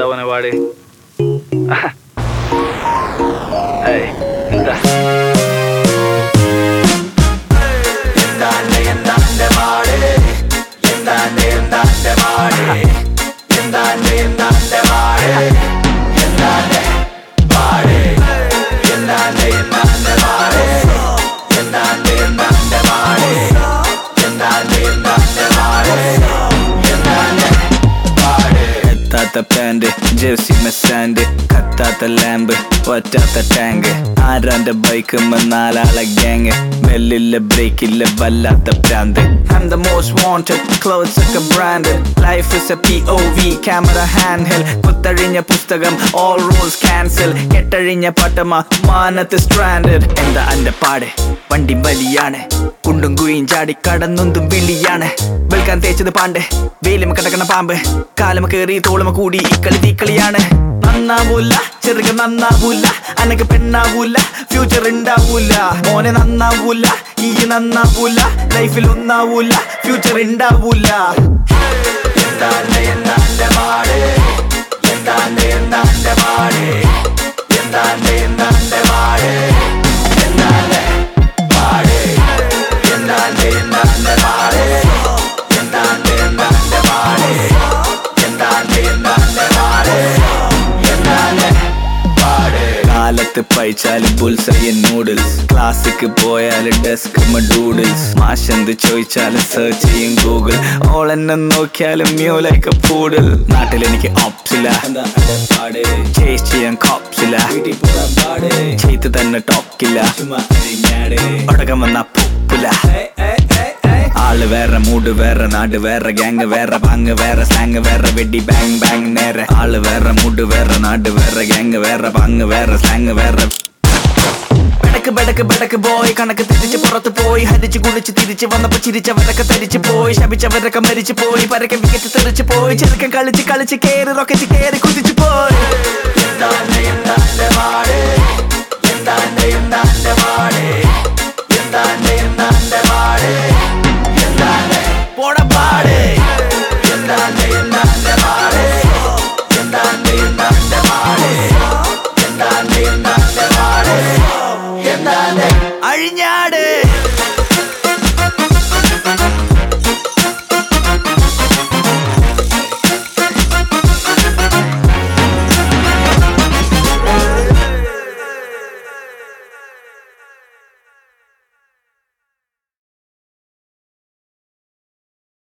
എന്താ ഓനെ പാട് ഏയ്, എന്താ എത്താത്ത പാന്റ് ജേഴ്സി മെസ്സാൻഡ് കത്താത്ത ലാമ്പ് പറ്റാത്ത ടാങ്ക് ആരാന്റെ ബൈക്ക് നാലാളെ ഗ്യാങ് മെല്ലില്ല ബ്രേക്കില്ല വല്ലാത്ത പ്രാന്ത് I'm the most wanted, clothes ഒക്കെ branded Life is a POV, camera handheld കുത്തഴിഞ്ഞ പുസ്തകം all rules cancel കെട്ടഴിഞ്ഞ പട്ടമ മാനത്ത് stranded എന്താ അന്റെ പാട് വണ്ടി വലിയാണ് കുണ്ടും കുയും ചാടി കടന്നൊന്തും വിളിയാണ് വെൽക്കാൻ തേച്ചത് പാണ്ട് വെയിലുമ കിടക്കണ പാമ്പ് കാലുമ കേറി തോളുമ കൂടി ഇക്കളി തീക്കളിയാണ് നന്നാവൂല ചെറുക നന്നാവൂല അനക്ക് പെണ്ണാവൂല ഫ്യൂച്ചർ ഉണ്ടാവൂല മോനെ നന്നാവൂല ഈ നന്നാവൂല ലൈഫിൽ ഒന്നാവൂല ഫ്യൂച്ചർ ഉണ്ടാവൂല എന്താണ്ട് എന്താണ്ട് പാട് എന്താണ്ട് എന്താണ്ട് പാട് എന്താണ്ട് എന്താണ്ട് പാട് എന്താണ്ട് പാട് എന്താണ്ട് എന്താണ്ട് പാട് എന്താണ്ട് എന്താണ്ട് പാട് എന്താണ്ട് എന്താണ്ട് പാട് എന്താണ്ട് പാട് കാലത്ത് പഴിച്ചാല് ബുൾസയ നൂഡിൽസ് ക്ലാസ്സിക്ക് പോയാല് ഡെസ്ക് ഡൂഡിൽസ് മാഷെന്ത് ചോദിച്ചാല് സെർച്ച് ചെയ്യും ഗൂഗിൾ ഓൾ എന്നെ നോക്കിയാലും മ്യൂ ലൈക്ക് പൂഡിൽ നാട്ടിൽ എനിക്ക് ഓപ്സില്ല ചേസ് ചെയ്യാൻ കോപ്സില്ല ചെയ്ത് തന്നെ ടോക്കില്ല ഒടക്കം വന്ന പൊപ്പില്ല ആള് വേറെ മൂഡ് വേറെ നാട് വേറെ ഗ്യാങ് വേറെ പാങ് വേറെ സ്ലാങ് വേറെ വെടി ബാങ് ബാങ് നേരെ ആള് വേറെ മൂഡ് വേറെ നാട് വേറെ ഗ്യാങ് വേറെ പാങ് വേറെ സ്ലാങ് വേറെ ബെടക്ക് ബെടക്ക് ബെടക്ക് പോയി കണക്ക് തിരിച്ച് പുറത്ത് പോയി ഹരിച്ച് കുളിച്ച് തിരിച്ച് വന്നപ്പോ ചിരിച്ചവരൊക്കെ തരിച്ചു പോയി ശപിച്ചവരൊക്കെ മരിച്ചു പോയി പരക്കെ വിക്കറ്റ് തെറിച്ച് പോയി ചെറുക്കൻ കളിച്ച് കളിച്ച് കേറി റൊക്കറ്റ് കേറി കുതിച്ചു പോയി എന്താണ്ട് എന്താണ്ട് പാട് എന്താണ്ട് എന്താണ്ട് പാട് എന്താണ്ട്